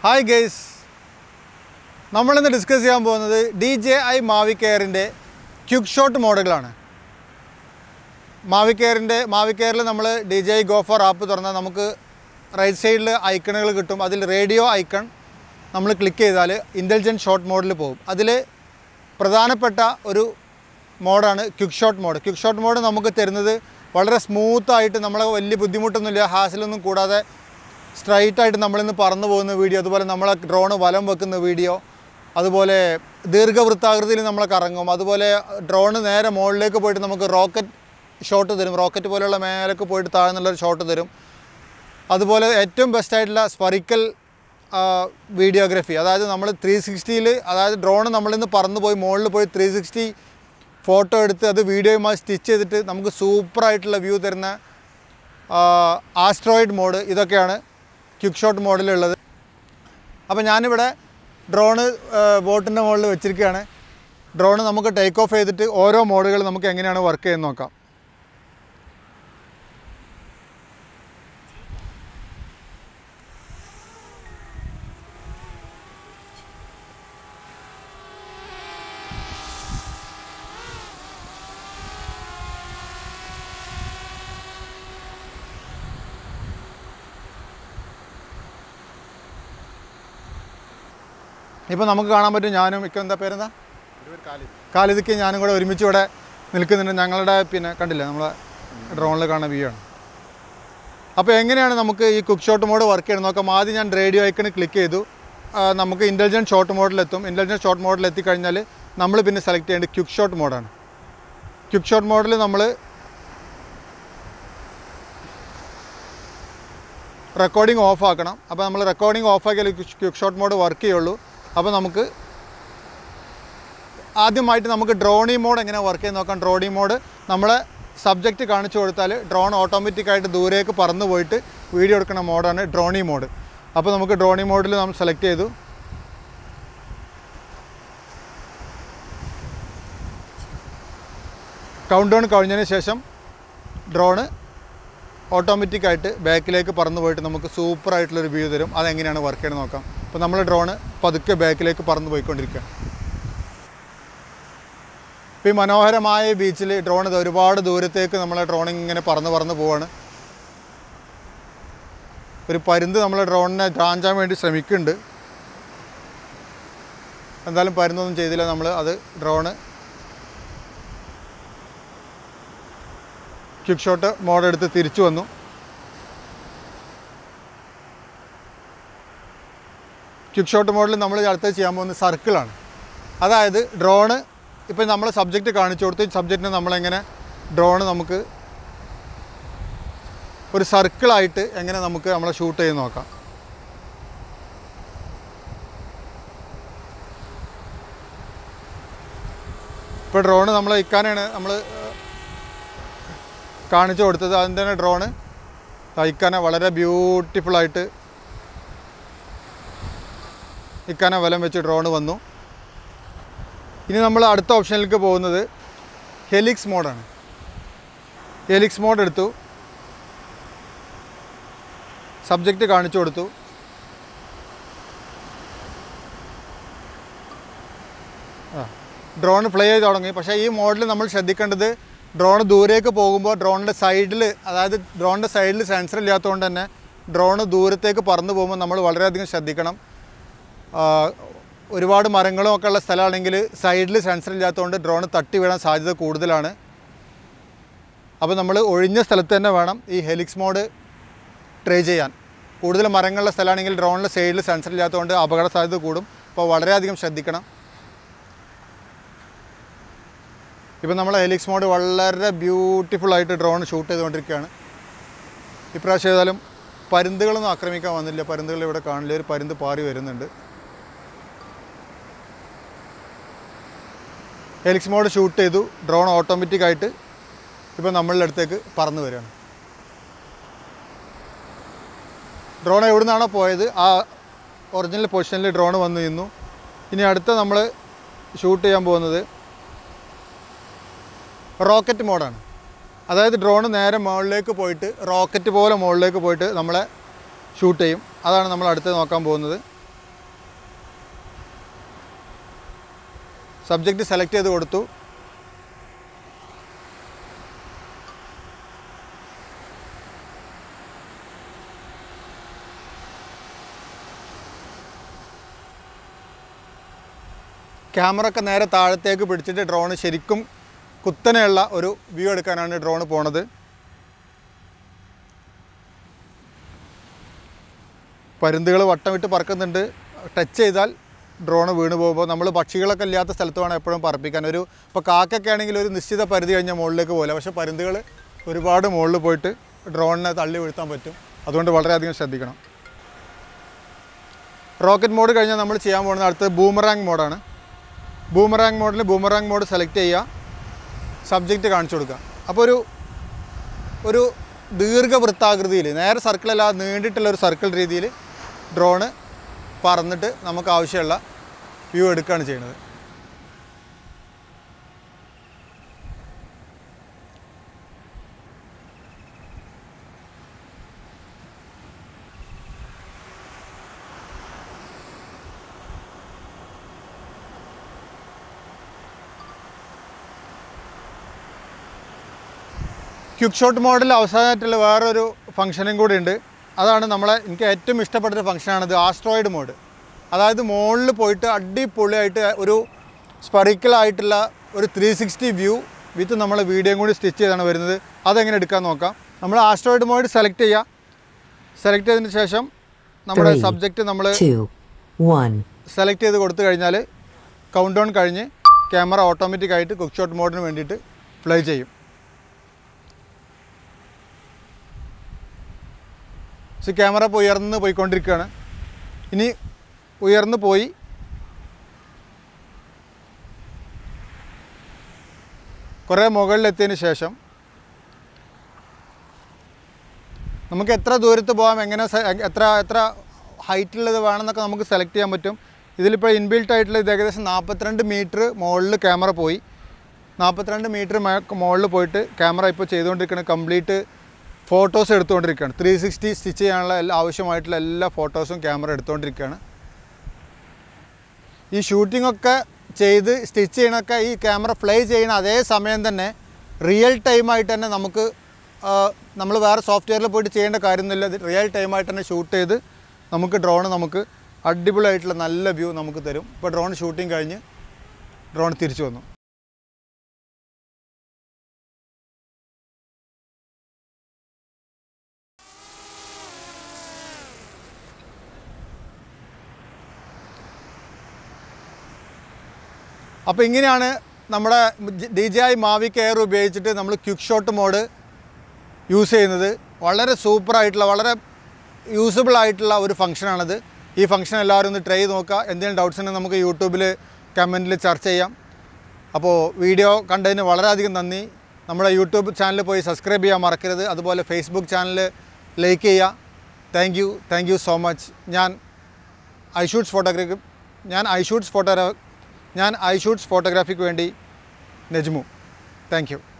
Hi guys നമ്മളിന്ന് discuss ചെയ്യാൻ പോകുന്നത് ഡി ജെ ഐ മാവി കെയറിൻ്റെ ക്യുക്ക് ഷോട്ട് മോഡലുകളാണ് മാവി കെയറിൻ്റെ മാവി കെയറിൽ നമ്മൾ D J I go four app തുറന്നാൽ നമുക്ക് റൈറ്റ് സൈഡിൽ ഐക്കണുകൾ കിട്ടും അതിൽ റേഡിയോ ഐക്കൺ നമ്മൾ ക്ലിക്ക് ചെയ്താൽ ഇൻ്റലിജൻറ്റ് ഷോട്ട് മോഡിൽ പോകും അതിൽ പ്രധാനപ്പെട്ട ഒരു മോഡാണ് quick shot mode quick shot mode നമുക്ക് തരുന്നത് വളരെ സ്മൂത്തായിട്ട് നമ്മളെ വലിയ ബുദ്ധിമുട്ടൊന്നുമില്ല ഹാസിലൊന്നും കൂടാതെ സ്ട്രൈറ്റ് ആയിട്ട് നമ്മളിന്ന് പറന്നു പോകുന്ന വീഡിയോ അതുപോലെ നമ്മളെ ഡ്രോണ് വലം വെക്കുന്ന വീഡിയോ അതുപോലെ ദീർഘവൃത്താകൃതിയിൽ നമ്മളെ കറങ്ങും അതുപോലെ ഡ്രോണ് നേരെ മുകളിലേക്ക് പോയിട്ട് നമുക്ക് റോക്കറ്റ് ഷോട്ട് തരും റോക്കറ്റ് പോലെയുള്ള മേലേക്ക് പോയിട്ട് താഴ്ന്നുള്ളൊരു ഷോട്ട് തരും അതുപോലെ ഏറ്റവും ബെസ്റ്റ് ആയിട്ടുള്ള സ്പറിക്കൽ വീഡിയോഗ്രാഫി അതായത് നമ്മൾ ത്രീ സിക്സ്റ്റിയിൽ അതായത് ഡ്രോൺ നമ്മളിന്ന് പറന്ന് പോയി മുകളിൽ പോയി ത്രീ സിക്സ്റ്റി ഫോട്ടോ എടുത്ത് അത് വീഡിയോയുമായി സ്റ്റിച്ച് ചെയ്തിട്ട് നമുക്ക് സൂപ്പറായിട്ടുള്ള വ്യൂ തരുന്ന ആസ്ട്രോയിഡ് മോഡ് ഇതൊക്കെയാണ് ക്യുക്ക് ഷോട്ട് മോഡിലുള്ളത് അപ്പോൾ ഞാനിവിടെ ഡ്രോണ് ബോട്ടിൻ്റെ മുകളിൽ വെച്ചിരിക്കുകയാണ് ഡ്രോണ് നമുക്ക് ടേക്ക് ഓഫ് ചെയ്തിട്ട് ഓരോ മോഡുകൾ നമുക്ക് എങ്ങനെയാണ് വർക്ക് ചെയ്യുന്നത് നോക്കാം ഇപ്പോൾ നമുക്ക് കാണാൻ പറ്റും ഞാനും ഇക്ക എന്താ പേരെന്താ കാലിദിക്ക് ഞാനും കൂടെ ഒരുമിച്ച് ഇവിടെ നിൽക്കുന്നുണ്ട് ഞങ്ങളുടെ പിന്നെ കണ്ടില്ലേ നമ്മളെ ഡ്രോണിൽ കാണുന്ന വ്യൂ ആണ് അപ്പോൾ എങ്ങനെയാണ് നമുക്ക് ഈ കുക്ക് ഷോട്ട് മോഡ് വർക്ക് ചെയ്യുന്നത് നോക്കാം ആദ്യം ഞാൻ റേഡിയോ ഐക്കണ് ക്ലിക്ക് ചെയ്തു ആ, നമുക്ക് ഇൻ്റലിജൻറ്റ് ഷോട്ട് മോഡിലെത്തും ഇൻ്റലിജൻറ്റ് ഷോട്ട് മോഡിൽ എത്തിക്കഴിഞ്ഞാൽ നമ്മൾ പിന്നെ സെലക്ട് ചെയ്യേണ്ടത് ക്യുക്ക് ഷോട്ട് മോഡാണ് ക്യുക്ക് ഷോട്ട് മോഡിൽ നമ്മൾ റെക്കോർഡിംഗ് ഓഫ് ആക്കണം അപ്പോൾ നമ്മൾ റെക്കോർഡിംഗ് ഓഫ് ആക്കിയാൽ ക്യുക്ക് ഷോട്ട് മോഡ് വർക്ക് ചെയ്യുള്ളൂ അപ്പോൾ നമുക്ക് ആദ്യമായിട്ട് നമുക്ക് ഡ്രോണി മോഡ് എങ്ങനെ വർക്ക് ചെയ്യുന്ന നോക്കാം ഡ്രോണി മോഡ് നമ്മളെ സബ്ജക്റ്റ് കാണിച്ചു കൊടുത്താൽ ഡ്രോൺ ഓട്ടോമാറ്റിക്കായിട്ട് ദൂരേക്ക് പറന്നു പോയിട്ട് വീഡിയോ എടുക്കുന്ന മോഡാണ് ഡ്രോണി മോഡ് അപ്പോൾ നമുക്ക് ഡ്രോണി മോഡിൽ നമ്മൾ സെലക്ട് ചെയ്തു കൗണ്ട് ഡൗൺ കഴിഞ്ഞതിന് ശേഷം ഡ്രോണ് ഓട്ടോമാറ്റിക്കായിട്ട് ബാക്കിലേക്ക് പറന്നു പോയിട്ട് നമുക്ക് സൂപ്പറായിട്ടുള്ളൊരു വ്യൂ തരും അതെങ്ങനെയാണ് വർക്ക് ചെയ്യുന്നത് നോക്കാം അപ്പോൾ നമ്മൾ ഡ്രോണ് പതുക്കെ ബാക്കിലേക്ക് പറന്നു പോയിക്കൊണ്ടിരിക്കുക ഇപ്പോൾ ഈ മനോഹരമായ ബീച്ചിൽ ഡ്രോൺ ഇത് ഒരുപാട് ദൂരത്തേക്ക് നമ്മളെ ഡ്രോണിങ് ഇങ്ങനെ പറന്ന് പറന്ന് പോവാണ് ഒരു പരുന്ത് നമ്മളെ ഡ്രോണിനെ ചാഞ്ചാൻ വേണ്ടി ശ്രമിക്കുന്നുണ്ട് എന്തായാലും പരുന്തൊന്നും ചെയ്തില്ല നമ്മൾ അത് ഡ്രോണ് ക്വിക്ക് ഷോട്ട് മോഡ് എടുത്ത് തിരിച്ചു വന്നു ക്വിക്ക് ഷോട്ട് മോഡിൽ നമ്മൾ അടുത്ത് ചെയ്യാൻ പോകുന്നത് സർക്കിളാണ് അതായത് ഡ്രോണ് ഇപ്പം നമ്മൾ സബ്ജക്റ്റ് കാണിച്ചു കൊടുത്ത് സബ്ജക്റ്റിനെ നമ്മളെങ്ങനെ ഡ്രോണ് നമുക്ക് ഒരു സർക്കിളായിട്ട് എങ്ങനെ നമുക്ക് നമ്മളെ ഷൂട്ട് ചെയ്ത് നോക്കാം ഇപ്പോൾ ഡ്രോണ് നമ്മൾ ഇക്കാനാണ് നമ്മൾ കാണിച്ചു കൊടുത്തത് അതിൻ്റെ തന്നെ ഡ്രോണ് ഇക്കാനെ വളരെ ബ്യൂട്ടിഫുള്ളായിട്ട് ഇക്കാനെ വലം വെച്ച് ഡ്രോണ് വന്നു ഇനി നമ്മൾ അടുത്ത ഓപ്ഷനിലേക്ക് പോകുന്നത് ഹെലിക്സ് മോഡാണ് ഹെലിക്സ് മോഡ് എടുത്തു സബ്ജക്റ്റ് കാണിച്ചു കൊടുത്തു ഡ്രോൺ ഫ്ലൈ ചെയ്ത് തുടങ്ങി പക്ഷേ ഈ മോഡിൽ നമ്മൾ ശ്രദ്ധിക്കേണ്ടത് ഡ്രോൺ ദൂരേക്ക് പോകുമ്പോൾ ഡ്രോണിൻ്റെ സൈഡിൽ അതായത് ഡ്രോണിൻ്റെ സൈഡിൽ സെൻസർ ഇല്ലാത്തതുകൊണ്ട് തന്നെ ഡ്രോൺ ദൂരത്തേക്ക് പറന്നു പോകുമ്പോൾ നമ്മൾ വളരെയധികം ശ്രദ്ധിക്കണം ആ, ഒരുപാട് മരങ്ങളും ഒക്കെ ഉള്ള സ്ഥലമാണെങ്കിൽ സൈഡിൽ സെൻസർ ഇല്ലാത്തതുകൊണ്ട് ഡ്രോൺ തട്ടി വീഴാൻ സാധ്യത കൂടുതലാണ് അപ്പോൾ നമ്മൾ ഒഴിഞ്ഞ സ്ഥലത്ത് തന്നെ വേണം ഈ ഹെലിക്സ് മോഡ് ട്രൈ ചെയ്യാൻ കൂടുതൽ മരങ്ങളുള്ള സ്ഥലമാണെങ്കിൽ ഡ്രോണിൻ്റെ സൈഡിൽ സെൻസർ ഇല്ലാത്തതുകൊണ്ട് അപകട സാധ്യത കൂടും അപ്പോൾ വളരെയധികം ശ്രദ്ധിക്കണം ഇപ്പം നമ്മൾ ഹെലിക്സ് മോഡ് വളരെ ബ്യൂട്ടിഫുൾ ആയിട്ട് ഡ്രോൺ ഷൂട്ട് ചെയ്തുകൊണ്ടിരിക്കുകയാണ് ഇപ്രാവശ്യം ഏതായാലും പരുന്തുകളൊന്നും ആക്രമിക്കാൻ വന്നില്ല പരുന്തുകൾ ഇവിടെ കാണില്ല ഒരു പരുന്ത് പാറി വരുന്നുണ്ട് ഹെലിക്സ് മോഡ് ഷൂട്ട് ചെയ്തു ഡ്രോൺ ഓട്ടോമാറ്റിക്കായിട്ട് ഇപ്പോൾ നമ്മളുടെ അടുത്തേക്ക് പറന്നു വരികയാണ് ഡ്രോൺ എവിടെ നിന്നാണോ പോയത് ആ ഒറിജിനൽ പൊസിഷനിൽ ഡ്രോൺ വന്നു നിന്നു ഇനി അടുത്ത നമ്മൾ ഷൂട്ട് ചെയ്യാൻ പോകുന്നത് റോക്കറ്റ് മോഡാണ് അതായത് ഡ്രോൺ നേരെ മുകളിലേക്ക് പോയിട്ട് റോക്കറ്റ് പോലെ മുകളിലേക്ക് പോയിട്ട് നമ്മളെ ഷൂട്ട് ചെയ്യും അതാണ് നമ്മൾ അടുത്ത് നോക്കാൻ പോകുന്നത് സബ്ജക്റ്റ് സെലക്ട് ചെയ്ത് കൊടുത്തു ക്യാമറ ഒക്കെ നേരെ താഴത്തേക്ക് പിടിച്ചിട്ട് ഡ്രോണ് ശരിക്കും കുത്തനെയുള്ള ഒരു വ്യൂ എടുക്കാനാണ് ഡ്രോണ് പോണത് പരുന്തുകൾ വട്ടം വിട്ട് പറക്കുന്നുണ്ട് ടച്ച് ചെയ്താൽ ഡ്രോണ് വീണ് പോകുമ്പോൾ നമ്മൾ പക്ഷികളൊക്കെ ഇല്ലാത്ത സ്ഥലത്ത് വേണം എപ്പോഴും പറപ്പിക്കാൻ ഒരു ഇപ്പോൾ കാക്കൊക്കെ ആണെങ്കിൽ ഒരു നിശ്ചിത പരിധി കഴിഞ്ഞാൽ മുകളിലേക്ക് പോകില്ല പക്ഷേ പരുന്തുകൾ ഒരുപാട് മുകളിൽ പോയിട്ട് ഡ്രോണിനെ തള്ളി വീഴ്ത്താൻ പറ്റും അതുകൊണ്ട് വളരെയധികം ശ്രദ്ധിക്കണം റോക്കറ്റ് മോഡ് കഴിഞ്ഞാൽ നമ്മൾ ചെയ്യാൻ പോകുന്നത് അടുത്തത് ബൂമറാങ് മോഡാണ് ബൂമറാങ് മോഡിൽ ബൂമറാങ് മോഡ് സെലക്ട് ചെയ്യുക സബ്ജക്റ്റ് കാണിച്ചു കൊടുക്കുക അപ്പോൾ ഒരു ഒരു ദീർഘവൃത്താകൃതിയിൽ നേരെ സർക്കിളല്ല നീണ്ടിട്ടുള്ള ഒരു സർക്കിൾ രീതിയിൽ ഡ്രോണ് പറന്നിട്ട് നമുക്ക് ആവശ്യമുള്ള വ്യൂ എടുക്കുകയാണ് ചെയ്യുന്നത് ക്യുക്ക് ഷോട്ട് മോഡിൽ അവസാനമായിട്ടുള്ള വേറൊരു ഫംഗ്ഷനും കൂടി ഉണ്ട് അതാണ് നമ്മളെ എനിക്ക് ഏറ്റവും ഇഷ്ടപ്പെട്ടൊരു ഫംഗ്ഷനാണിത് ആസ്ട്രോയിഡ് മോഡ് അതായത് മുകളിൽ പോയിട്ട് അടിപൊളിയായിട്ട് ഒരു സ്പറിക്കലായിട്ടുള്ള ഒരു ത്രീ സിക്സ്റ്റി വ്യൂ വിത്ത് നമ്മളെ വീഡിയോയും കൂടി സ്റ്റിച്ച് ചെയ്താണ് വരുന്നത് അതെങ്ങനെ എടുക്കാൻ നോക്കാം നമ്മൾ ആസ്ട്രോയിഡ് മോഡ് സെലക്ട് ചെയ്യുക സെലക്ട് ചെയ്തതിന് ശേഷം നമ്മുടെ Three. സബ്ജക്റ്റ് നമ്മൾ two, one. സെലക്ട് ചെയ്ത് കൊടുത്തു കഴിഞ്ഞാൽ കൗണ്ട് ഡൗൺ കഴിഞ്ഞ് ക്യാമറ ഓട്ടോമാറ്റിക്കായിട്ട് കുക്ക് ഷോട്ട് മോഡിന് വേണ്ടിയിട്ട് പ്ലേ ചെയ്യും സോ ക്യാമറ ഇപ്പോൾ ഉയർന്ന് പോയിക്കൊണ്ടിരിക്കുകയാണ് ഇനി ഉയർന്ന് പോയി കുറേ മുകളിലെത്തിയതിന് ശേഷം നമുക്ക് എത്ര ദൂരത്ത് പോകാം എങ്ങനെ സെ- എത്ര എത്ര ഹൈറ്റുള്ളത് വേണമെന്നൊക്കെ നമുക്ക് സെലക്ട് ചെയ്യാൻ പറ്റും ഇതിലിപ്പോൾ ഇൻബിൽട്ട് ആയിട്ടുള്ള ഇത് ഏകദേശം നാൽപ്പത്തിരണ്ട് മീറ്റർ മുകളിൽ ക്യാമറ പോയി നാൽപ്പത്തിരണ്ട് മീറ്റർ മുകളിൽ പോയിട്ട് ക്യാമറ ഇപ്പോൾ ചെയ്തുകൊണ്ടിരിക്കുന്ന കംപ്ലീറ്റ് ഫോട്ടോസ് എടുത്തുകൊണ്ടിരിക്കുകയാണ് ത്രീ സിക്സ്റ്റി സ്റ്റിച്ച് ചെയ്യാനുള്ള എല്ലാ ആവശ്യമായിട്ടുള്ള എല്ലാ ഫോട്ടോസും ക്യാമറ എടുത്തുകൊണ്ടിരിക്കുകയാണ് ഈ ഷൂട്ടിംഗ് ഒക്കെ ചെയ്ത് സ്റ്റിച്ച് ചെയ്യണൊക്കെ ഈ ക്യാമറ ഫ്ലൈ ചെയ്യണ അതേ സമയം തന്നെ റിയൽ ടൈമായിട്ട് തന്നെ നമുക്ക് നമ്മൾ വേറെ സോഫ്റ്റ്വെയറിൽ പോയിട്ട് ചെയ്യേണ്ട കാര്യമൊന്നുമില്ല ഇത് റിയൽ ടൈമായിട്ട് തന്നെ ഷൂട്ട് ചെയ്ത് നമുക്ക് ഡ്രോൺ നമുക്ക് അടിപൊളിയായിട്ടുള്ള നല്ല വ്യൂ നമുക്ക് തരും ഇപ്പോൾ ഡ്രോൺ ഷൂട്ടിംഗ് കഴിഞ്ഞ് ഡ്രോൺ തിരിച്ചു വന്നു അപ്പോൾ ഇങ്ങനെയാണ് നമ്മുടെ D J I Mavic air ഉപയോഗിച്ചിട്ട് നമ്മൾ ക്വിക്ക് ഷോട്ട് മോഡ് യൂസ് ചെയ്യുന്നത് വളരെ സൂപ്പറായിട്ടുള്ള വളരെ യൂസബിൾ ആയിട്ടുള്ള ഒരു ഫംഗ്ഷനാണത് ഈ ഫംഗ്ഷൻ എല്ലാവരും ഒന്ന് ട്രൈ ചെയ്ത് നോക്കുക എന്തെങ്കിലും ഡൗട്ട്സ് ഉണ്ടെങ്കിൽ നമുക്ക് യൂട്യൂബിൽ കമൻറ്റിൽ ചർച്ച ചെയ്യാം അപ്പോൾ വീഡിയോ കണ്ടതിന് വളരെയധികം നന്ദി നമ്മുടെ യൂട്യൂബ് ചാനൽ പോയി സബ്സ്ക്രൈബ് ചെയ്യാൻ മറക്കരുത് അതുപോലെ ഫേസ്ബുക്ക് ചാനൽ ലൈക്ക് ചെയ്യുക thank you thank you so much ഞാൻ ഐ ഷൂട്ട്സ് ഫോട്ടോഗ്രാഫി ഞാൻ ഐ ഷൂട്ട്സ് ഫോട്ടോഗ്രാ ഞാൻ ഐ ഷൂട്ട്സ് ഫോട്ടോഗ്രാഫിക്ക് വേണ്ടി നജ്മു താങ്ക് യു